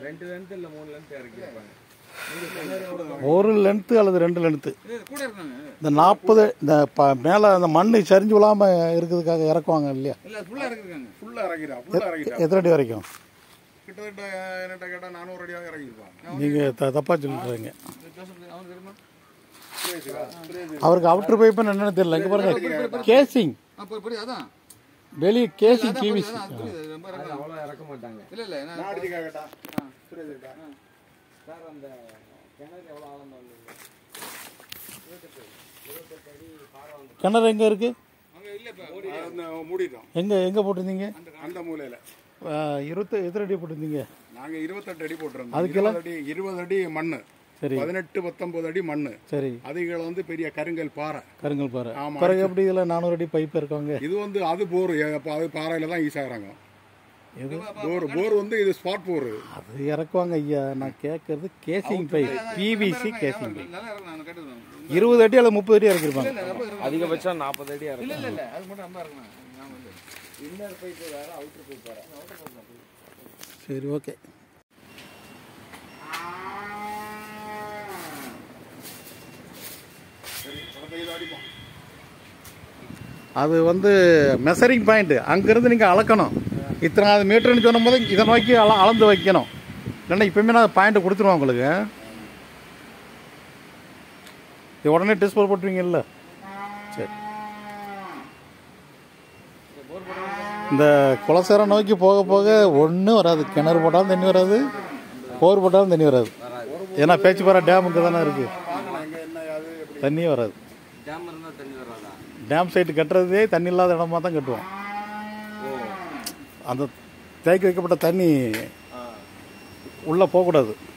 ரெண்டு லென்த் இல்ல மூணு லென்த் இறக்கிருப்பாங்க நீங்க கிணறு எவ்வளவு ஒரு லென்த்து அல்லது ரெண்டு லென்த்து இது கூட இருக்காங்க இந்த நாற்பது இந்த ப மேலே அந்த மண் சரிஞ்சு விழாம இருக்கிறதுக்காக இறக்குவாங்க இல்லையா இல்ல ஃபுல்லா இறக்கிருக்காங்க ஃபுல்லா இறங்கிடா ஃபுல்லா இறங்கிட்டா எத்தனை அடி வரைக்கும் கிட்டத்தட்ட என்னட்ட கேட்டா நானூறு அடியாக இறங்கிருப்பாங்க நீங்கள் த தப்பாக சொல்லிடுறீங்க ஜோசப் அவனுக்கு தெரியுமா அவருக்கு அவுட்ரு பைப்புன்னு என்னன்னு தெரியல இங்கே பாருங்க கேசிங் அப்போ புரியுது அதான் வெளியே கேசிங் அதான் டிவிசி புரியுது, அதான் புரியுது ரொம்ப அது இறக்கலாம். அவ்வளவு இறக்க மாட்டாங்க இல்ல இல்ல நான் நான் அடிச்சு கேட்டா புரியுதுடா சார் அந்த கிணறு எவ்வளவு ஆழம் வந்தது கிணறு எங்கே இருக்குது அங்க இல்ல இப்ப அந்த மூடிட்டோம் எங்கே எங்கே போட்டிருந்தீங்க அந்த மூலையில அஹ், இருபத்து எத்தனை அடி போட்டிருந்தீங்க நாங்க இருபத்தெட்டு அடி போட்டிருந்தோம் அதுக்கெல்லாம்? இருபது அடி இருபது அடி மண்ணு சரி பதினெட்டு பத்தொன்பது அடி மண்ணு சரி அதுகளை வந்து பெரிய கருங்கல் பாறை கருங்கல் பாறை ஆமா. பிறகு எப்படி இதில் நானூறு அடி பைப் இருக்காங்க இது வந்து அது போர் அப்ப அது பாறையில தான் ஈஸியாக இறங்கும் எது போர் போர் வந்து இது ஸ்பாட் போர் அது இறக்குவாங்க ஐயா நான் கேட்கறது casing pipe PVC casing pipe நல்லா இறக்கலாம் நான் கேட்டது இருபது அடி அல்லது முப்பது அடி இறக்கிருப்பாங்க இல்ல ரொம்ப இறக்கலாம். அதிகபட்சம் நாற்பது அடி இல்ல இறக்கும் இல்ல இல்ல அது மட்டும் ரொம்ப இறக்கலாம் நான் வந்து இன்னர் பைப் வேற அவுட்டர் பைப் வேற சரி ஓகே அது வந்து மெஷரிங் பாயிண்ட் அங்கேருந்து நீங்கள் அளக்கணும் இத்தனாவது மீட்டர்னு சொன்னும்போது இதை நோக்கி அள அளந்து வைக்கணும் இல்லைன்னா இப்போயுமே நான் பாயிண்ட் கொடுத்துருவோம் உங்களுக்கு இது உடனே டிஸ்போல் போட்டுருவீங்கல்ல சரி இந்த குலசேரம் நோக்கி போக போக ஒன்றும் வராது கிணறு போட்டாலும் தண்ணி வராது போர் போட்டாலும் தண்ணி வராது ஏன்னா பேச்சுப்பாறை டேமுக்கு தானே இருக்குது அங்க என்ன அது எப்படி தண்ணியே வராது டேம் இருந்தா தண்ணி வராதா டேம் சைட்டு கட்டுறதே தண்ணி இல்லாத இடமா தான் கட்டுவோம் அந்த தேக்கி வைக்கப்பட்ட தண்ணி உள்ளே போகக்கூடாது